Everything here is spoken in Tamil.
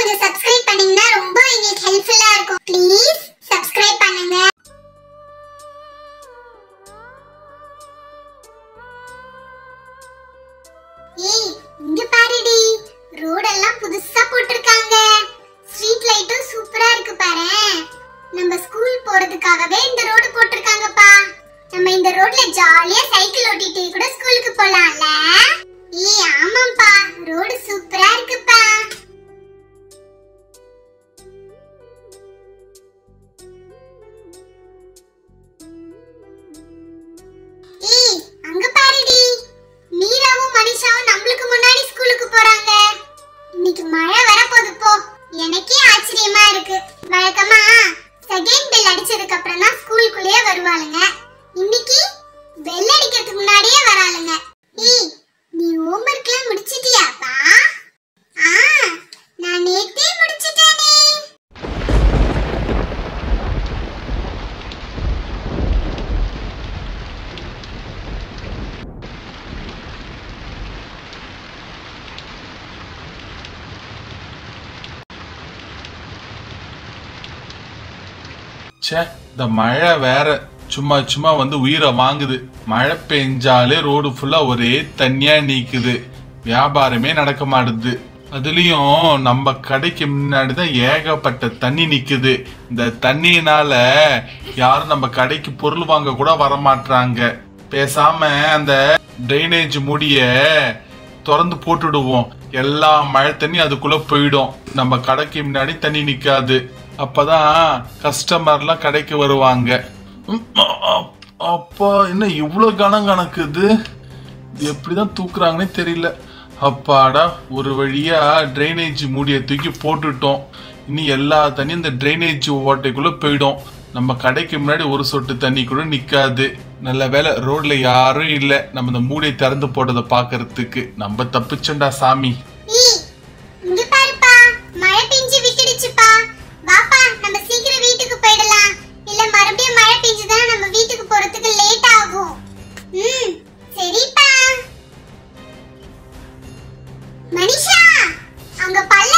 கொஞ்சம் சப்ஸ்கிரைப் பண்ணீங்கன்னா ரொம்ப எங்களுக்கு ஹெல்ப்ஃபுல்லா இருக்கும் ப்ளீஸ் சப்ஸ்கிரைப் பண்ணுங்க ஏய் இங்க பாருடி ரோடெல்லாம் புதுசா போட்டிருக்காங்க ஸ்ட்ரீட் லைட்டும் சூப்பரா இருக்கு பாரு நம்ம ஸ்கூல் போறதுக்காகவே இந்த ரோடு போட்டிருக்காங்கப்பா நம்ம இந்த ரோட்ல ஜாலியா சைக்கிள் ஓட்டிட்டு கூட ஸ்கூலுக்கு போலாம்ல ஏய் ஆமாப்பா ரோடு சூப்பரா இருக்குப்பா ஏய் அங்க பாருடி மீராவும் மனிஷாவும் நம்மளுக்கு முன்னாடி ஸ்கூலுக்கு போறாங்க இன்னைக்கு மழை வரப்போகுது போ எனக்கே ஆச்சரியமா இருக்கு வழக்கமா செகண்ட் பெல் அடிச்சதுக்கு அப்புறம் தான் ஸ்கூலுக்குள்ளேயே வருவாளுங்க இன்னைக்கு பெல் அடிக்கிறதுக்கு முன்னாடியே வராளுங்க ஏய் நீ ஹோம்வொர்க்லாம் முடிச்சிட்டியாப்பா ஆ நான் நேத்தே முடிச்சிட்டேனே ச்சே இந்த மழை வேற சும்மா சும்மா வந்து உயிரை வாங்குது மழை பெஞ்சாலே ரோடு ஃபுல்லா ஒரே தண்ணியா நீக்குது வியாபாரமே நடக்க மாட்டுது அதுலயும் நம்ம கடைக்கு முன்னாடி தான் ஏகப்பட்ட தண்ணி நிக்குது இந்த தண்ணியினால யாரும் நம்ம கடைக்கு பொருள் வாங்க கூட வர மாட்றாங்க பேசாம அந்த ட்ரைனேஜ் மூடிய திறந்து போட்டுடுவோம் எல்லா மழை தண்ணி அதுக்குள்ள போயிடும் நம்ம கடைக்கு முன்னாடி தண்ணி நிக்காது அப்பதான் கஸ்டமர்லாம் கடைக்கு வருவாங்க உம், அ- அப்பா என்ன இவ்வளவு கணம் கணக்குது இது எப்படிதான் தூக்குறாங்கன்னே தெரியல அப்பாடா ஒரு வழியா ட்ரைனேஜ் மூடியை தூக்கி போட்டுட்டோம் இனி எல்லா தண்ணியும் இந்த ட்ரைனேஜ் ஓட்டைக்குள்ள போயிடும் நம்ம கடைக்கு முன்னாடி ஒரு சொட்டு தண்ணி கூட நிக்காது நல்ல வேளை ரோட்ல யாரும் இல்ல நம்ம இந்த மூடியை திறந்து போட்டதை பாக்குறதுக்கு நம்ம தப்பிச்சோண்டா சாமி ஏய் இங்க பாருப்பா மழை பெஞ்சு விட்டுடுச்சுப்பா வாப்பா நம்ம சீக்கிரம் வீட்டுக்கு போயிடலாம் இல்ல மறுபடியும் மழை பெஞ்சுதான் நம்ம வீட்டுக்கு போறதுக்கு லேட் ஆகும் ம் சரிப்பா மனிஷா அங்க பல்ல